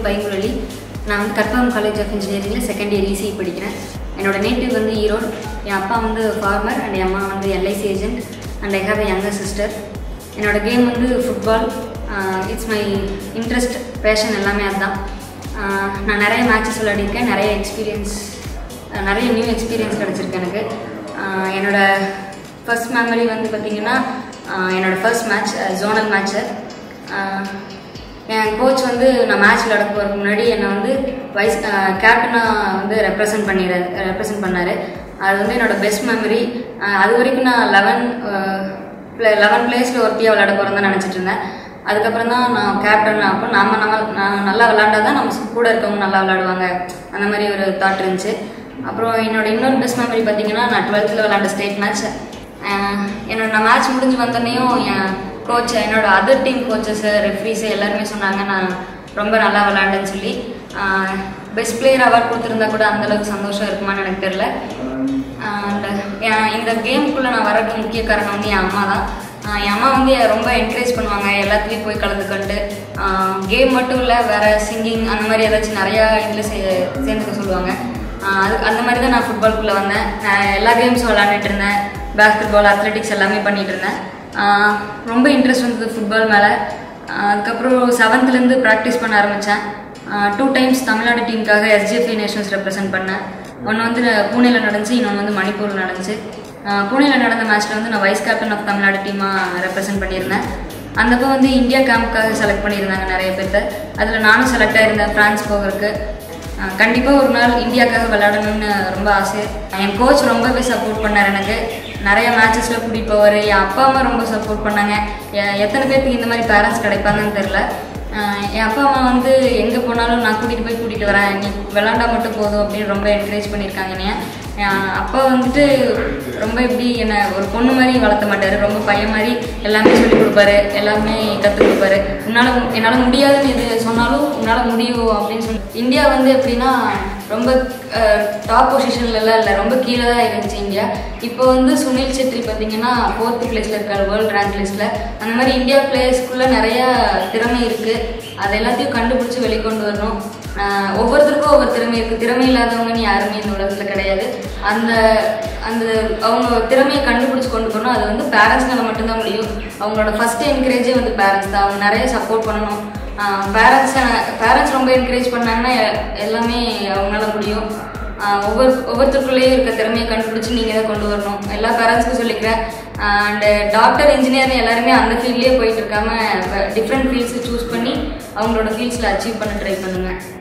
பைங்குழலி நான் வந்து Karpagam college of இன்ஜினியரிங்கில் செகண்ட் இயர் இசிஇ படிக்கிறேன் என்னோட நேட்டிவ் வந்து ஈரோடு என் அப்பா வந்து ஃபார்மர் அண்ட் என் அம்மா வந்து LIC agent and I have a younger sister என்னோட கேம் வந்து football it's my interest passion எல்லாமே அதுதான் ஆஹ் நான் நிறைய மேட்சஸ் விளையாடிருக்கேன் நிறைய எக்ஸ்பீரியன்ஸ் நிறைய நியூ எக்ஸ்பீரியன்ஸ் கிடச்சிருக்கு எனக்கு ஆஹ் என்னோட ஃபர்ஸ்ட் மெமரி வந்து பார்த்திங்கன்னா ஆஹ் என்னோட ஃபர்ஸ்ட் மேட்ச் ஜோனல் மேட்ச்சு என் கோச் வந்து நான் மேட்ச் விளையாட போகிறதுக்கு முன்னாடி என்னை வந்து வைஸ் கேப்டனாக வந்து ரெப்ரசன்ட் பண்ணிடுற ரெப்ரசன்ட் பண்ணார் அது வந்து என்னோட பெஸ்ட் மெமரி அது வரைக்கும் நான் லெவன் லெவன் பிளேஸில் ஒருத்தியாக விளையாட போகிறேன் தான் நினச்சிட்டு இருந்தேன் அதுக்கப்புறம் தான் நான் கேப்டன் அப்போ நாம நம்ம நான் நல்லா விளாண்டா தான் நம்ம கூட இருக்கவங்க நல்லா விளாடுவாங்க அந்த மாதிரி ஒரு தாட் இருந்துச்சு அப்புறம் என்னோட இன்னொரு பெஸ்ட் மெமரி பார்த்தீங்கன்னா நான் டுவெல்த்தில் விளாண்ட ஸ்டேட் மேட்ச் என்னோட நான் மேட்ச் முடிஞ்சு வந்தோடனேயும் என் கோச் என்னோட அதர் டீம் கோச்சஸ் ரெஃப்ரீஸு எல்லாருமே சொன்னாங்க நான் ரொம்ப நல்லா விளாண்டேன்னு சொல்லி பெஸ்ட் பிளேயர் அவார்ட் கொடுத்துருந்தா கூட அந்தளவுக்கு சந்தோஷம் இருக்குமான்னு எனக்கு தெரில அண்ட் இந்த கேமுக்குள்ளே நான் வரதுக்கு முக்கிய காரணம் வந்து என் அம்மா தான் ஆஹ் என் அம்மா வந்து ரொம்ப என்கரேஜ் பண்ணுவாங்க எல்லாத்துலேயும் போய் கலந்துக்கிட்டு கேம் மட்டும் இல்லை வேறு சிங்கிங் அந்த மாதிரி ஏதாச்சும் நிறையா இதில் சே சேர்ந்துக்க சொல்லுவாங்க ஆஹ் அது அந்த மாதிரி தான் நான் ஃபுட்பால்குள்ளே வந்தேன் நான் எல்லா கேம்ஸும் விளாண்டுட்டு இருந்தேன் பேஸ்கெட் பால் அத்லெட்டிக்ஸ் எல்லாமே பண்ணிகிட்டு இருந்தேன் ஆஹ் ரொம்ப இன்ட்ரெஸ்ட் வந்தது ஃபுட்பால் மேலே அதுக்கப்புறம் செவன்த்துலேருந்து ப்ராக்டிஸ் பண்ண ஆரம்பித்தேன் டூ டைம்ஸ் தமிழ்நாடு டீமுக்காக எஸ்ஜிஎஃப்ஐ நேஷன்ஸ் ரெப்ரசென்ட் பண்ணேன் ஒன்று வந்து பூனேயில் நடந்துச்சு இன்னொன்று வந்து மணிப்பூரில் நடந்துச்சு பூனேயில் நடந்த மேட்ச்சில் வந்து நான் வைஸ் கேப்டன் ஆஃப் தமிழ்நாடு டீமாக ரெப்ரசென்ட் பண்ணியிருந்தேன் அந்தப்போ வந்து இந்தியா கேம்புக்காக செலக்ட் பண்ணியிருந்தாங்க நிறைய பேர்த்த அதில் நானும் செலக்ட் ஆயிருந்தேன் ஃப்ரான்ஸ் போகிறதுக்கு கண்டிப்பாக ஒரு நாள் இந்தியாவுக்காக விளையாடணும்னு ரொம்ப ஆசை என் கோச் ரொம்பவே சப்போர்ட் பண்ணார் எனக்கு நிறைய மேட்சஸில் கூட்டிகிட்டு போவார் என் அப்பா அம்மா ரொம்ப சப்போர்ட் பண்ணாங்க எ- எத்தனை பேர்த்துக்கு இந்த மாதிரி பேரண்ட்ஸ் கிடைப்பாங்கன்னு தெரில ஆஹ் என் அப்பா அம்மா வந்து எங்கே போனாலும் நான் கூட்டிகிட்டு போய் கூட்டிகிட்டு வரேன் நீ விளாண்டா மட்டும் போதும் அப்படின்னு ரொம்ப என்கரேஜ் பண்ணியிருக்காங்க என்னைய என் அப்பா வந்துட்டு ரொம்ப எப்படி என்னை ஒரு பொண்ணு மாதிரி வளர்த்த மாட்டார் ரொம்ப பையன் மாதிரி எல்லாமே சொல்லி கொடுப்பாரு எல்லாமே கற்றுக் கொடுப்பாரு உன்னால் என்னால் முடியாதுன்னு எது சொன்னாலும் உன்னால் முடியும் அப்படின்னு சொல்லி இந்தியா வந்து எப்படின்னா ரொம்ப டாப் பொசிஷன்லலாம் இல்லை ரொம்ப கீழே தான் இருந்துச்சு இந்தியா இப்போ வந்து சுனில் செட்ரி பார்த்தீங்கன்னா ஃபோர்த்து பிளேஸில் இருக்காரு வேர்ல்டு ரேங்க் லிஸ்ட்டில் அந்த மாதிரி இந்தியா பிளேயர்ஸ்குள்ளே நிறைய திறமை இருக்குது அது எல்லாத்தையும் கண்டுபிடிச்சி வெளிக்கொண்டு வரணும் ஆஹ் ஒவ்வொருத்தருக்கும் ஒவ்வொரு திறமை இருக்குது திறமை இல்லாதவங்கன்னு யாருமே இந்த உலகத்தில் கிடையாது அந்த அந்த அவங்க திறமையை கண்டுபிடிச்சி கொண்டு போகணும் அது வந்து பேரண்ட்ஸ்னால மட்டும்தான் முடியும் அவங்களோட ஃபஸ்ட்டு என்கரேஜே வந்து பேரண்ட்ஸ் தான் அவங்க நிறைய சப்போர்ட் பண்ணணும் பேரண்ட்ஸை பேரண்ட்ஸ் ரொம்ப என்கரேஜ் பண்ணாங்கன்னா எ- எல்லாமே அவங்களால முடியும் ஆஹ் ஒவ்வொரு ஒவ்வொருத்தருக்குள்ளேயும் இருக்க திறமையை கண்டுபிடிச்சி நீங்கள் தான் கொண்டு வரணும் எல்லா பேரண்ட்ஸ்க்கும் சொல்லிக்கிறேன் அண்டு டாக்டர் இன்ஜினியர்னு எல்லாருமே அந்த ஃபீல்ட்லேயே போயிட்டு இருக்காம டிஃப்ரெண்ட் ஃபீல்ட்ஸை சூஸ் பண்ணி அவங்களோட ஃபீல்ட்ஸில் அச்சீவ் பண்ண ட்ரை பண்ணுங்கள்